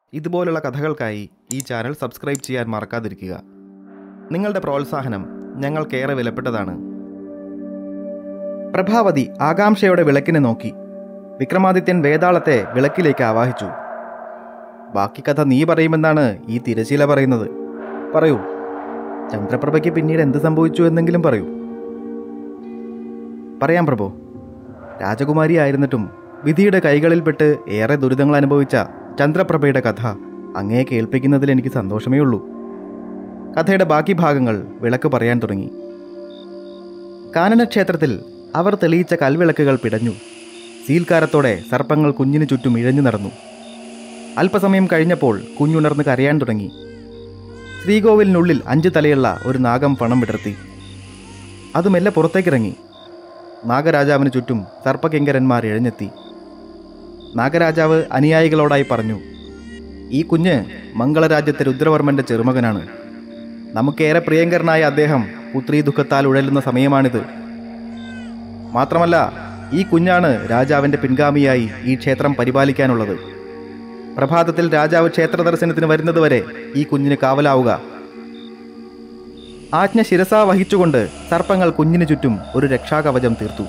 ഇതുപോലുള്ള കഥകൾക്കായി ഈ channel subscribe ചെയ്യാൻ മറക്കാതിരിക്കുക നിങ്ങളുടെ പ്രോത്സാഹനം ഞങ്ങൾക്കേറെ വിലപ്പെട്ടതാണ് പ്രഭാവതി ആകാംക്ഷയോടെ വിളക്കിനെ നോക്കി വിക്രമാദിത്യൻ വേതാളത്തെ വിളക്കിലേക്ക് ആവാഹിച്ചു ബാക്കി കഥ നീ പറയുമെന്നാണ് ഈ തിരശീല പറയുന്നത് പറയൂ ചന്ദ്രപ്രഭയ്ക്ക് പിന്നീട് എന്ത് സംഭവിച്ചു എന്നെങ്കിലും പറയൂ പറയാം പ്രഭു രാജകുമാരി ആയിരുന്നിട്ടും വിധിയുടെ കൈകളിൽപ്പെട്ട് ഏറെ ദുരിതങ്ങൾ അനുഭവിച്ച ചന്ദ്രപ്രഭയുടെ കഥ അങ്ങയെ കേൾപ്പിക്കുന്നതിൽ എനിക്ക് സന്തോഷമേ ഉള്ളൂ കഥയുടെ ബാക്കി ഭാഗങ്ങൾ വിളക്ക് പറയാൻ തുടങ്ങി കാനനക്ഷേത്രത്തിൽ അവർ തെളിയിച്ച കൽവിളക്കുകൾ പിടഞ്ഞു സീൽക്കാരത്തോടെ സർപ്പങ്ങൾ കുഞ്ഞിനു ചുറ്റും ഇഴഞ്ഞു നടന്നു അല്പസമയം കഴിഞ്ഞപ്പോൾ കുഞ്ഞുണർന്ന് കരയാൻ തുടങ്ങി ശ്രീകോവിലിനുള്ളിൽ അഞ്ച് തലയുള്ള ഒരു നാഗം പണം വിടർത്തി അത് മെല്ലെ പുറത്തേക്കിറങ്ങി നാഗരാജാവിന് ചുറ്റും സർപ്പകിങ്കരന്മാർ എഴുന്നെത്തി നാഗരാജാവ് അനുയായികളോടായി പറഞ്ഞു ഈ കുഞ്ഞ് മംഗളരാജ്യത്തെ രുദ്രവർമ്മന്റെ ചെറുമകനാണ് നമുക്കേറെ പ്രിയങ്കരനായ അദ്ദേഹം പുത്രീ ദുഃഖത്താൽ ഉഴലുന്ന സമയമാണിത് മാത്രമല്ല ഈ കുഞ്ഞാണ് രാജാവിന്റെ പിൻഗാമിയായി ഈ ക്ഷേത്രം പരിപാലിക്കാനുള്ളത് പ്രഭാതത്തിൽ രാജാവ് ക്ഷേത്ര ദർശനത്തിന് വരുന്നതുവരെ ഈ കുഞ്ഞിന് കാവലാവുക ആജ്ഞ ശിരസാ വഹിച്ചുകൊണ്ട് സർപ്പങ്ങൾ കുഞ്ഞിനു ചുറ്റും ഒരു രക്ഷാകവചം തീർത്തു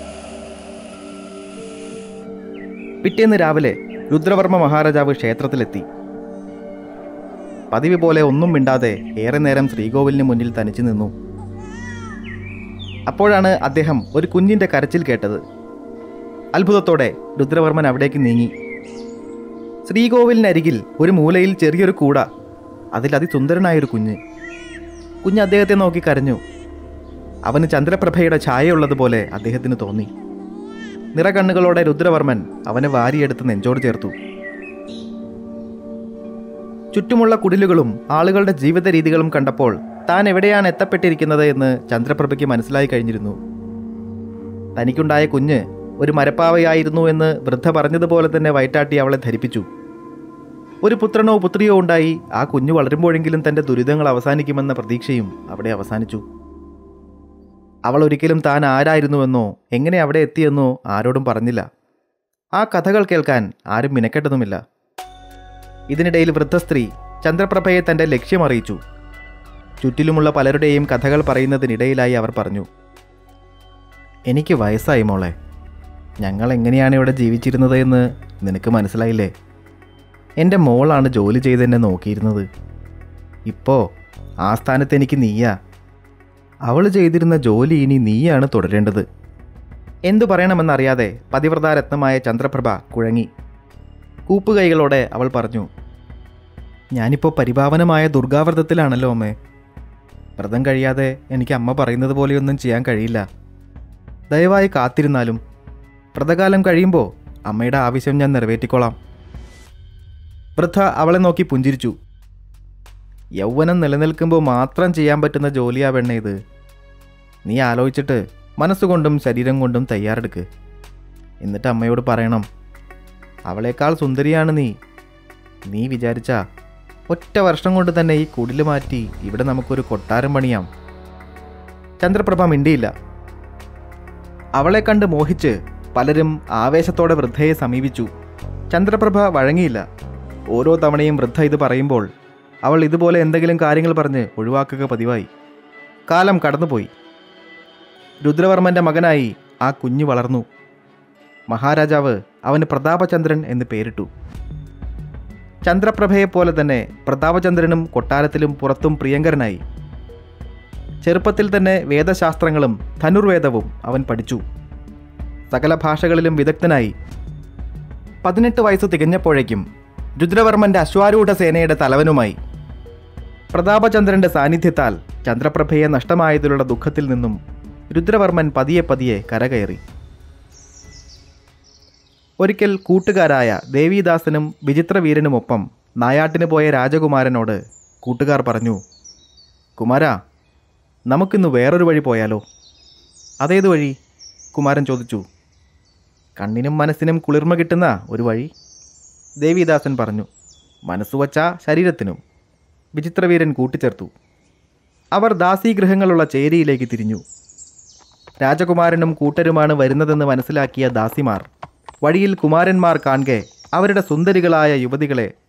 പിറ്റേന്ന് രാവിലെ രുദ്രവർമ്മ മഹാരാജാവ് ക്ഷേത്രത്തിലെത്തി പതിവ് പോലെ ഒന്നും മിണ്ടാതെ ഏറെ നേരം ശ്രീകോവിലിന് മുന്നിൽ തനിച്ചു നിന്നു അപ്പോഴാണ് അദ്ദേഹം ഒരു കുഞ്ഞിന്റെ കരച്ചിൽ കേട്ടത് അത്ഭുതത്തോടെ രുദ്രവർമ്മൻ അവിടേക്ക് നീങ്ങി ശ്രീകോവിലിനരികിൽ ഒരു മൂലയിൽ ചെറിയൊരു കൂട അതിൽ അതിസുന്ദരനായൊരു കുഞ്ഞ് കുഞ്ഞ് അദ്ദേഹത്തെ നോക്കി കരഞ്ഞു അവന് ചന്ദ്രപ്രഭയുടെ ഛായയുള്ളതുപോലെ അദ്ദേഹത്തിന് തോന്നി നിറകണ്ണുകളോടെ രുദ്രവർമ്മൻ അവനെ വാരിയെടുത്ത് നെഞ്ചോട് ചേർത്തു ചുറ്റുമുള്ള കുടിലുകളും ആളുകളുടെ ജീവിത രീതികളും കണ്ടപ്പോൾ താൻ എവിടെയാണ് എത്തപ്പെട്ടിരിക്കുന്നത് എന്ന് ചന്ദ്രപ്രഭയ്ക്ക് മനസ്സിലായി കഴിഞ്ഞിരുന്നു തനിക്കുണ്ടായ കുഞ്ഞ് ഒരു മരപ്പാവയായിരുന്നു എന്ന് വൃദ്ധ പറഞ്ഞതുപോലെ തന്നെ വയറ്റാട്ടി അവളെ ധരിപ്പിച്ചു ഒരു പുത്രനോ പുത്രിയോ ഉണ്ടായി ആ കുഞ്ഞു വളരുമ്പോഴെങ്കിലും തൻ്റെ ദുരിതങ്ങൾ അവസാനിക്കുമെന്ന പ്രതീക്ഷയും അവിടെ അവസാനിച്ചു അവൾ ഒരിക്കലും താൻ ആരായിരുന്നുവെന്നോ എങ്ങനെ അവിടെ എത്തിയെന്നോ ആരോടും പറഞ്ഞില്ല ആ കഥകൾ കേൾക്കാൻ ആരും മിനക്കെട്ടതുമില്ല ഇതിനിടയിൽ വൃദ്ധ സ്ത്രീ ചന്ദ്രപ്രഭയെ തൻ്റെ ലക്ഷ്യമറിയിച്ചു ചുറ്റിലുമുള്ള പലരുടെയും കഥകൾ പറയുന്നതിനിടയിലായി അവർ പറഞ്ഞു എനിക്ക് വയസ്സായി മോളെ ഞങ്ങൾ എങ്ങനെയാണ് ഇവിടെ ജീവിച്ചിരുന്നത് എന്ന് നിനക്ക് മനസ്സിലായില്ലേ എൻ്റെ മോളാണ് ജോലി ചെയ്ത് എന്നെ നോക്കിയിരുന്നത് ഇപ്പോൾ ആ സ്ഥാനത്ത് എനിക്ക് നീയാ അവൾ ചെയ്തിരുന്ന ജോലി ഇനി നീയാണ് തുടരേണ്ടത് എന്തു പറയണമെന്നറിയാതെ പതിവ്രതാരത്നമായ ചന്ദ്രപ്രഭ കുഴങ്ങി കൂപ്പുകൈകളോടെ അവൾ പറഞ്ഞു ഞാനിപ്പോൾ പരിഭാവനമായ ദുർഗാവ്രതത്തിലാണല്ലോ അമ്മേ വ്രതം കഴിയാതെ എനിക്ക് അമ്മ പറയുന്നത് പോലെയൊന്നും ചെയ്യാൻ കഴിയില്ല ദയവായി കാത്തിരുന്നാലും വ്രതകാലം കഴിയുമ്പോൾ അമ്മയുടെ ആവശ്യം ഞാൻ നിറവേറ്റിക്കോളാം വൃദ്ധ അവളെ നോക്കി പുഞ്ചിരിച്ചു യൗവനം നിലനിൽക്കുമ്പോൾ മാത്രം ചെയ്യാൻ പറ്റുന്ന ജോലിയാ പെണ്ണേ ഇത് നീ ആലോചിച്ചിട്ട് മനസ്സുകൊണ്ടും ശരീരം കൊണ്ടും തയ്യാറെടുക്ക് എന്നിട്ട് അമ്മയോട് പറയണം അവളേക്കാൾ സുന്ദരിയാണ് നീ നീ വിചാരിച്ച ഒറ്റ വർഷം കൊണ്ട് തന്നെ ഈ കുടില് മാറ്റി ഇവിടെ നമുക്കൊരു കൊട്ടാരം പണിയാം ചന്ദ്രപ്രഭ മിണ്ടിയില്ല അവളെ കണ്ട് മോഹിച്ച് പലരും ആവേശത്തോടെ വൃദ്ധയെ സമീപിച്ചു ചന്ദ്രപ്രഭ വഴങ്ങിയില്ല ഓരോ തവണയും വൃദ്ധ ഇത് പറയുമ്പോൾ അവൾ ഇതുപോലെ എന്തെങ്കിലും കാര്യങ്ങൾ പറഞ്ഞ് ഒഴിവാക്കുക പതിവായി കാലം കടന്നുപോയി രുദ്രവർമ്മന്റെ മകനായി ആ കുഞ്ഞു വളർന്നു മഹാരാജാവ് അവന് പ്രതാപചന്ദ്രൻ എന്ന് പേരിട്ടു ചന്ദ്രപ്രഭയെപ്പോലെ തന്നെ പ്രതാപചന്ദ്രനും കൊട്ടാരത്തിലും പുറത്തും പ്രിയങ്കരനായി ചെറുപ്പത്തിൽ തന്നെ വേദശാസ്ത്രങ്ങളും ധനുർവേദവും അവൻ പഠിച്ചു സകല ഭാഷകളിലും വിദഗ്ധനായി പതിനെട്ട് വയസ്സ് തികഞ്ഞപ്പോഴേക്കും രുദ്രവർമ്മന്റെ അശ്വാരൂഢ സേനയുടെ തലവനുമായി പ്രതാപചന്ദ്രന്റെ സാന്നിധ്യത്താൽ ചന്ദ്രപ്രഭയെ നഷ്ടമായതിലുള്ള ദുഃഖത്തിൽ നിന്നും രുദ്രവർമ്മൻ പതിയെ പതിയെ കരകയറി ഒരിക്കൽ കൂട്ടുകാരായ ദേവീദാസനും വിചിത്രവീരനുമൊപ്പം നായാട്ടിന് പോയ രാജകുമാരനോട് കൂട്ടുകാർ പറഞ്ഞു കുമാര നമുക്കിന്ന് വേറൊരു വഴി പോയാലോ അതേത് വഴി കുമാരൻ ചോദിച്ചു കണ്ണിനും മനസ്സിനും കുളിർമ കിട്ടുന്ന ഒരു വഴി ദേവിദാസൻ പറഞ്ഞു മനസ്സുവച്ച ശരീരത്തിനും വിചിത്രവീരൻ കൂട്ടിച്ചേർത്തു അവർ ദാസീഗൃഹങ്ങളുള്ള ചേരിയിലേക്ക് തിരിഞ്ഞു രാജകുമാരനും കൂട്ടരുമാണ് വരുന്നതെന്ന് മനസ്സിലാക്കിയ ദാസിമാർ വഴിയിൽ കുമാരന്മാർ കാണെ അവരുടെ സുന്ദരികളായ യുവതികളെ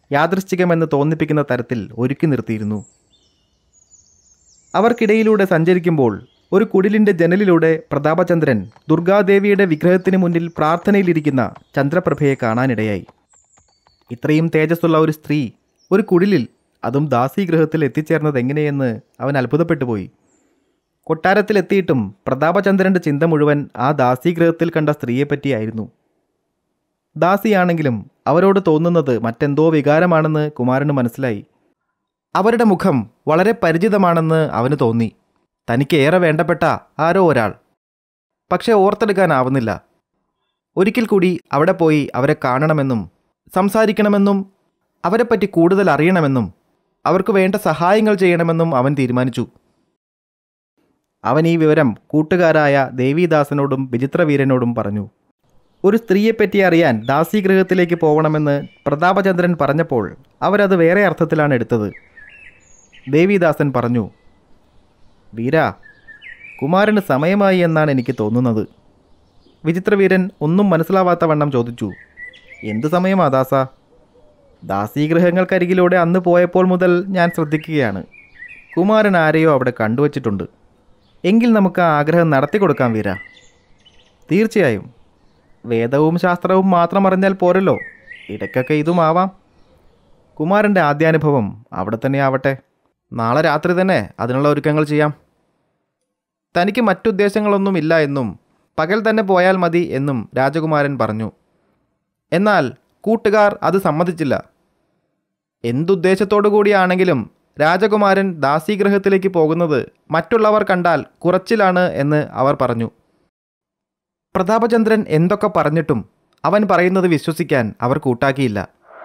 യാദൃശ്ചികമെന്ന് തോന്നിപ്പിക്കുന്ന തരത്തിൽ ഒരുക്കി നിർത്തിയിരുന്നു അവർക്കിടയിലൂടെ സഞ്ചരിക്കുമ്പോൾ ഒരു കുടിലിൻ്റെ ജനലിലൂടെ പ്രതാപചന്ദ്രൻ ദുർഗാദേവിയുടെ വിഗ്രഹത്തിന് മുന്നിൽ പ്രാർത്ഥനയിലിരിക്കുന്ന ചന്ദ്രപ്രഭയെ കാണാനിടയായി ഇത്രയും തേജസ്സുള്ള ഒരു സ്ത്രീ ഒരു കുടിലിൽ അതും ദാസീഗൃഹത്തിൽ എത്തിച്ചേർന്നത് എങ്ങനെയെന്ന് അവൻ അത്ഭുതപ്പെട്ടു പോയി കൊട്ടാരത്തിലെത്തിയിട്ടും പ്രതാപചന്ദ്രൻ്റെ ചിന്ത മുഴുവൻ ആ ദാസീഗൃഹത്തിൽ കണ്ട സ്ത്രീയെപ്പറ്റിയായിരുന്നു ദാസിയാണെങ്കിലും അവരോട് തോന്നുന്നത് മറ്റെന്തോ വികാരമാണെന്ന് കുമാരന് മനസ്സിലായി അവരുടെ മുഖം വളരെ പരിചിതമാണെന്ന് അവന് തോന്നി തനിക്ക് ഏറെ വേണ്ടപ്പെട്ട ആരോ ഒരാൾ പക്ഷെ ഓർത്തെടുക്കാനാവുന്നില്ല ഒരിക്കൽ കൂടി അവിടെ പോയി അവരെ കാണണമെന്നും സംസാരിക്കണമെന്നും അവരെപ്പറ്റി കൂടുതൽ അറിയണമെന്നും അവർക്ക് വേണ്ട സഹായങ്ങൾ ചെയ്യണമെന്നും അവൻ തീരുമാനിച്ചു അവൻ ഈ വിവരം കൂട്ടുകാരായ ദേവീദാസനോടും വിചിത്രവീരനോടും പറഞ്ഞു ഒരു സ്ത്രീയെപ്പറ്റി അറിയാൻ ദാസീഗൃഹത്തിലേക്ക് പോകണമെന്ന് പ്രതാപചന്ദ്രൻ പറഞ്ഞപ്പോൾ അവരത് വേറെ അർത്ഥത്തിലാണ് എടുത്തത് ദേവീദാസൻ പറഞ്ഞു വീര കുമാരന് സമയമായി എന്നാണ് എനിക്ക് തോന്നുന്നത് വിചിത്രവീരൻ ഒന്നും മനസ്സിലാവാത്ത വണ്ണം ചോദിച്ചു എന്ത് സമയമാ ദാസ ദാസീഗൃഹങ്ങൾക്കരികിലൂടെ അന്ന് പോയപ്പോൾ മുതൽ ഞാൻ ശ്രദ്ധിക്കുകയാണ് കുമാരൻ ആരെയോ അവിടെ കണ്ടുവച്ചിട്ടുണ്ട് എങ്കിൽ നമുക്ക് ആ ആഗ്രഹം നടത്തി കൊടുക്കാം വീര തീർച്ചയായും വേദവും ശാസ്ത്രവും മാത്രം അറിഞ്ഞാൽ പോരല്ലോ ഇടയ്ക്കൊക്കെ ഇതുമാവാം കുമാരൻ്റെ ആദ്യാനുഭവം അവിടെ തന്നെ ആവട്ടെ നാളെ രാത്രി തന്നെ അതിനുള്ള ഒരുക്കങ്ങൾ ചെയ്യാം തനിക്ക് മറ്റുദ്ദേശങ്ങളൊന്നും ഇല്ല എന്നും പകൽ തന്നെ പോയാൽ മതി എന്നും രാജകുമാരൻ പറഞ്ഞു എന്നാൽ കൂട്ടുകാർ അത് സമ്മതിച്ചില്ല എന്തുദ്ദേശത്തോടു കൂടിയാണെങ്കിലും രാജകുമാരൻ ദാസീഗൃഹത്തിലേക്ക് പോകുന്നത് മറ്റുള്ളവർ കണ്ടാൽ കുറച്ചിലാണ് എന്ന് അവർ പറഞ്ഞു പ്രതാപചന്ദ്രൻ എന്തൊക്കെ പറഞ്ഞിട്ടും അവൻ പറയുന്നത് വിശ്വസിക്കാൻ അവർ കൂട്ടാക്കിയില്ല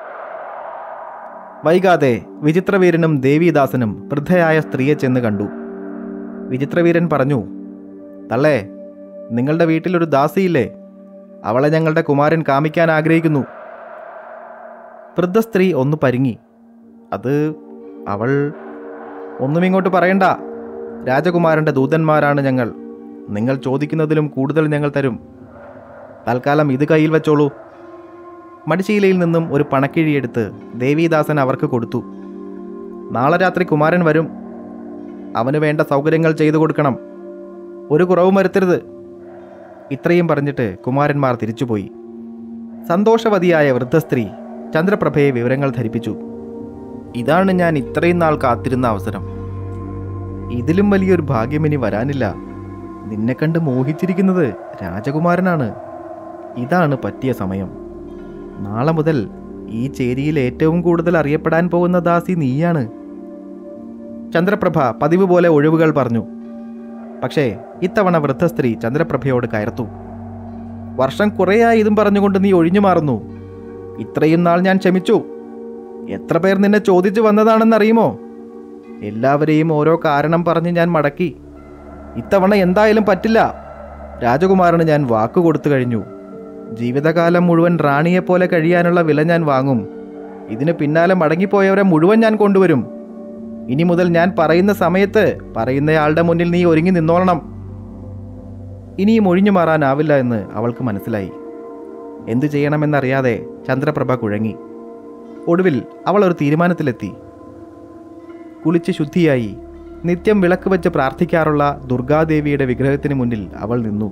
വൈകാതെ വിചിത്രവീരനും ദേവീദാസനും വൃദ്ധയായ സ്ത്രീയെ ചെന്ന് കണ്ടു വിചിത്രവീരൻ പറഞ്ഞു തള്ളേ നിങ്ങളുടെ വീട്ടിലൊരു ദാസിയില്ലേ അവളെ ഞങ്ങളുടെ കുമാരൻ കാമിക്കാൻ ആഗ്രഹിക്കുന്നു വൃദ്ധ സ്ത്രീ ഒന്ന് പരിങ്ങി അത് അവൾ ഒന്നും ഇങ്ങോട്ട് പറയണ്ട രാജകുമാരൻ്റെ ദൂതന്മാരാണ് ഞങ്ങൾ നിങ്ങൾ ചോദിക്കുന്നതിലും കൂടുതൽ ഞങ്ങൾ തരും തൽക്കാലം ഇത് കയ്യിൽ വെച്ചോളൂ മടിശീലയിൽ നിന്നും ഒരു പണക്കിഴിയെടുത്ത് ദേവീദാസൻ അവർക്ക് കൊടുത്തു നാളെ രാത്രി കുമാരൻ വരും അവന് വേണ്ട സൗകര്യങ്ങൾ ചെയ്തു കൊടുക്കണം ഒരു കുറവും വരുത്തരുത് ഇത്രയും പറഞ്ഞിട്ട് കുമാരന്മാർ തിരിച്ചുപോയി സന്തോഷവതിയായ വൃദ്ധസ്ത്രീ ചന്ദ്രപ്രഭയെ വിവരങ്ങൾ ധരിപ്പിച്ചു ഇതാണ് ഞാൻ ഇത്രയും നാൾ കാത്തിരുന്ന അവസരം ഇതിലും വലിയൊരു ഭാഗ്യം ഇനി വരാനില്ല നിന്നെ കണ്ട് മോഹിച്ചിരിക്കുന്നത് രാജകുമാരനാണ് ഇതാണ് പറ്റിയ സമയം നാളെ മുതൽ ഈ ചേരിയിൽ ഏറ്റവും കൂടുതൽ അറിയപ്പെടാൻ പോകുന്ന ദാസി നീയാണ് ചന്ദ്രപ്രഭ പതിവ് പോലെ ഒഴിവുകൾ പറഞ്ഞു പക്ഷേ ഇത്തവണ വൃദ്ധസ്ത്രീ ചന്ദ്രപ്രഭയോട് കയർത്തു വർഷം കുറേയായി ഇതും പറഞ്ഞുകൊണ്ട് നീ ഒഴിഞ്ഞു മാറുന്നു ഇത്രയും നാൾ ഞാൻ ക്ഷമിച്ചു എത്ര പേർ നിന്നെ ചോദിച്ചു വന്നതാണെന്നറിയുമോ എല്ലാവരെയും ഓരോ കാരണം പറഞ്ഞ് ഞാൻ മടക്കി ഇത്തവണ എന്തായാലും പറ്റില്ല രാജകുമാരന് ഞാൻ വാക്ക് കൊടുത്തു കഴിഞ്ഞു ജീവിതകാലം മുഴുവൻ റാണിയെപ്പോലെ കഴിയാനുള്ള വില ഞാൻ വാങ്ങും ഇതിന് പിന്നാലെ മടങ്ങിപ്പോയവരെ മുഴുവൻ ഞാൻ കൊണ്ടുവരും ഇനി മുതൽ ഞാൻ പറയുന്ന സമയത്ത് പറയുന്നയാളുടെ മുന്നിൽ നീ ഒരുങ്ങി നിന്നോളണം ഇനിയും ഒഴിഞ്ഞു മാറാനാവില്ല എന്ന് അവൾക്ക് മനസ്സിലായി എന്തു ചെയ്യണമെന്നറിയാതെ ചന്ദ്രപ്രഭ കുഴങ്ങി ഒടുവിൽ അവൾ ഒരു തീരുമാനത്തിലെത്തി കുളിച്ച് ശുദ്ധിയായി നിത്യം വിളക്ക് വെച്ച് പ്രാർത്ഥിക്കാറുള്ള ദുർഗാദേവിയുടെ വിഗ്രഹത്തിന് മുന്നിൽ അവൾ നിന്നു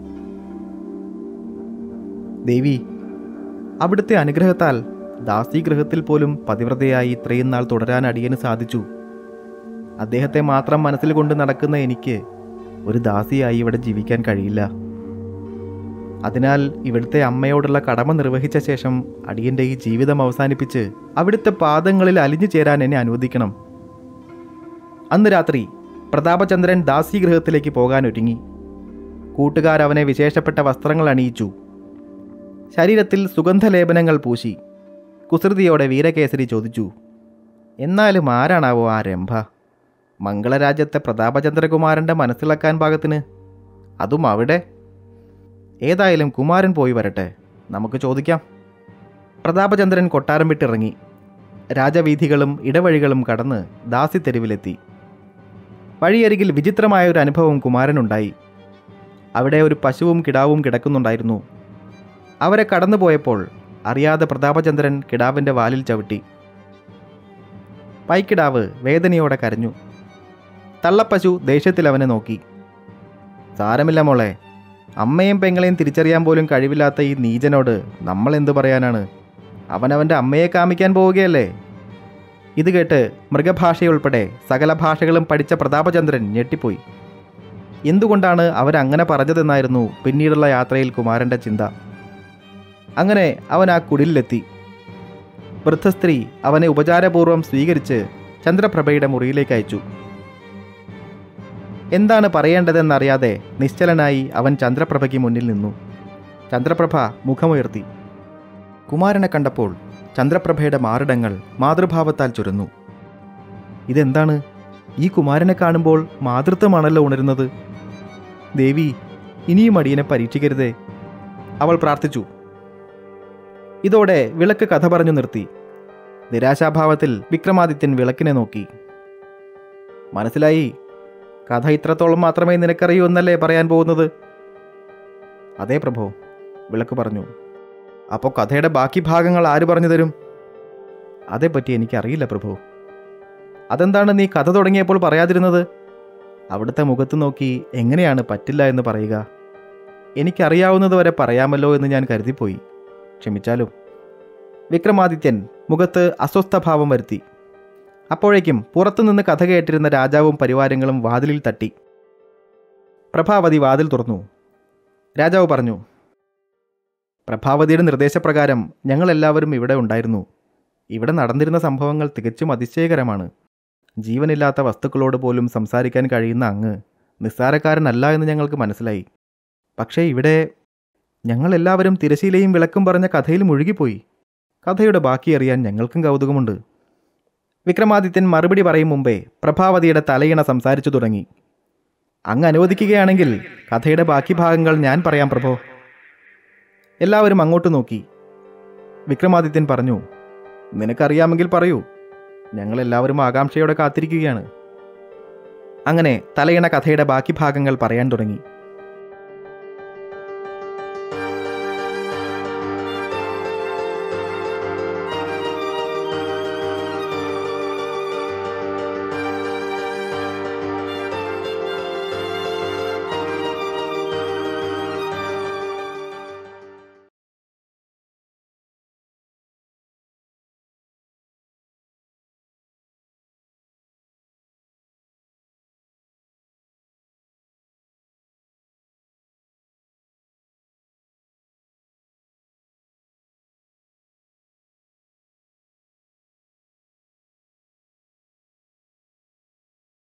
ദേവി അവിടുത്തെ അനുഗ്രഹത്താൽ ദാസീഗൃഹത്തിൽ പോലും പതിവ്രതയായി ഇത്രയും നാൾ തുടരാൻ അടിയന് സാധിച്ചു അദ്ദേഹത്തെ മാത്രം മനസ്സിൽ കൊണ്ട് നടക്കുന്ന എനിക്ക് ഒരു ദാസിയായി ഇവിടെ ജീവിക്കാൻ കഴിയില്ല അതിനാൽ ഇവിടുത്തെ അമ്മയോടുള്ള കടമ നിർവഹിച്ച ശേഷം അടിയൻ്റെ ഈ ജീവിതം അവസാനിപ്പിച്ച് അവിടുത്തെ പാദങ്ങളിൽ അലിഞ്ഞു ചേരാൻ എന്നെ അനുവദിക്കണം അന്ന് രാത്രി പ്രതാപചന്ദ്രൻ ദാസീഗൃഹത്തിലേക്ക് പോകാൻ ഒരുങ്ങി കൂട്ടുകാരവനെ വിശേഷപ്പെട്ട വസ്ത്രങ്ങൾ അണിയിച്ചു ശരീരത്തിൽ സുഗന്ധലേപനങ്ങൾ പൂശി കുസൃതിയോടെ വീരകേസരി ചോദിച്ചു എന്നാലും ആരാണാവോ ആ രംഭ മംഗളരാജ്യത്തെ പ്രതാപചന്ദ്രകുമാരൻ്റെ മനസ്സിളക്കാൻ പാകത്തിന് അതും അവിടെ ഏതായാലും കുമാരൻ പോയി വരട്ടെ നമുക്ക് ചോദിക്കാം പ്രതാപചന്ദ്രൻ കൊട്ടാരം വിട്ടിറങ്ങി രാജവീഥികളും ഇടവഴികളും കടന്ന് ദാസി തെരുവിലെത്തി വഴിയരികിൽ വിചിത്രമായ ഒരു അനുഭവം കുമാരനുണ്ടായി അവിടെ ഒരു പശുവും കിടാവും കിടക്കുന്നുണ്ടായിരുന്നു അവരെ കടന്നുപോയപ്പോൾ അറിയാതെ പ്രതാപചന്ദ്രൻ കിടാവിൻ്റെ വാലിൽ ചവിട്ടി പൈക്കിടാവ് വേദനയോടെ കരഞ്ഞു തള്ളപ്പശു ദേഷ്യത്തിൽ അവനെ നോക്കി സാരമില്ല മോളെ അമ്മയും പെങ്ങളെയും തിരിച്ചറിയാൻ പോലും കഴിവില്ലാത്ത ഈ നീചനോട് നമ്മൾ എന്തു പറയാനാണ് അവനവൻ്റെ അമ്മയെ കാമിക്കാൻ പോവുകയല്ലേ ഇത് കേട്ട് മൃഗഭാഷയുൾപ്പെടെ സകല ഭാഷകളും പഠിച്ച പ്രതാപചന്ദ്രൻ ഞെട്ടിപ്പോയി എന്തുകൊണ്ടാണ് അവരങ്ങനെ പറഞ്ഞതെന്നായിരുന്നു പിന്നീടുള്ള യാത്രയിൽ കുമാരൻ്റെ ചിന്ത അങ്ങനെ അവൻ ആ കുടിലെത്തി വൃദ്ധസ്ത്രീ അവനെ ഉപചാരപൂർവ്വം സ്വീകരിച്ച് ചന്ദ്രപ്രഭയുടെ മുറിയിലേക്ക് അയച്ചു എന്താണ് പറയേണ്ടതെന്നറിയാതെ നിശ്ചലനായി അവൻ ചന്ദ്രപ്രഭയ്ക്ക് മുന്നിൽ നിന്നു ചന്ദ്രപ്രഭ മുഖമുയർത്തി കുമാരനെ കണ്ടപ്പോൾ ചന്ദ്രപ്രഭയുടെ മാറിടങ്ങൾ മാതൃഭാവത്താൽ ചുരന്നു ഇതെന്താണ് ഈ കുമാരനെ കാണുമ്പോൾ മാതൃത്വമാണല്ലോ ഉണരുന്നത് ദേവി ഇനിയും അടിയനെ പരീക്ഷിക്കരുതേ അവൾ പ്രാർത്ഥിച്ചു ഇതോടെ വിളക്ക് കഥ പറഞ്ഞു നിർത്തി നിരാശാഭാവത്തിൽ വിക്രമാദിത്യൻ വിളക്കിനെ നോക്കി മനസ്സിലായി കഥ ഇത്രത്തോളം മാത്രമേ നിനക്കറിയൂ എന്നല്ലേ പറയാൻ പോകുന്നത് അതെ പ്രഭു വിളക്ക് പറഞ്ഞു അപ്പോൾ കഥയുടെ ബാക്കി ഭാഗങ്ങൾ ആര് പറഞ്ഞു തരും അതേപ്പറ്റി എനിക്കറിയില്ല പ്രഭു അതെന്താണ് നീ കഥ തുടങ്ങിയപ്പോൾ പറയാതിരുന്നത് അവിടുത്തെ മുഖത്ത് നോക്കി എങ്ങനെയാണ് പറ്റില്ല എന്ന് പറയുക എനിക്കറിയാവുന്നത് വരെ പറയാമല്ലോ എന്ന് ഞാൻ കരുതിപ്പോയി ക്ഷമിച്ചാലും വിക്രമാദിത്യൻ മുഖത്ത് അസ്വസ്ഥഭാവം വരുത്തി അപ്പോഴേക്കും പുറത്തുനിന്ന് കഥ കേട്ടിരുന്ന രാജാവും പരിവാരങ്ങളും വാതിലിൽ തട്ടി പ്രഭാവതി വാതിൽ തുറന്നു രാജാവ് പറഞ്ഞു പ്രഭാവതിയുടെ നിർദ്ദേശപ്രകാരം ഞങ്ങളെല്ലാവരും ഇവിടെ ഉണ്ടായിരുന്നു ഇവിടെ നടന്നിരുന്ന സംഭവങ്ങൾ തികച്ചും അതിശയകരമാണ് ജീവനില്ലാത്ത വസ്തുക്കളോട് പോലും സംസാരിക്കാൻ കഴിയുന്ന അങ്ങ് നിസ്സാരക്കാരനല്ല എന്ന് ഞങ്ങൾക്ക് മനസ്സിലായി പക്ഷേ ഇവിടെ ഞങ്ങളെല്ലാവരും തിരശീലയും വിളക്കും പറഞ്ഞ കഥയിൽ മുഴുകിപ്പോയി കഥയുടെ ബാക്കി അറിയാൻ ഞങ്ങൾക്കും കൗതുകമുണ്ട് വിക്രമാദിത്യൻ മറുപടി പറയും മുമ്പേ പ്രഭാവതിയുടെ തലയിണ സംസാരിച്ചു തുടങ്ങി അങ്ങ് അനുവദിക്കുകയാണെങ്കിൽ കഥയുടെ ബാക്കി ഭാഗങ്ങൾ ഞാൻ പറയാം പ്രഭോ എല്ലാവരും അങ്ങോട്ട് നോക്കി വിക്രമാദിത്യൻ പറഞ്ഞു നിനക്കറിയാമെങ്കിൽ പറയൂ ഞങ്ങളെല്ലാവരും ആകാംക്ഷയോടെ കാത്തിരിക്കുകയാണ് അങ്ങനെ തലയിണ കഥയുടെ ബാക്കി ഭാഗങ്ങൾ പറയാൻ തുടങ്ങി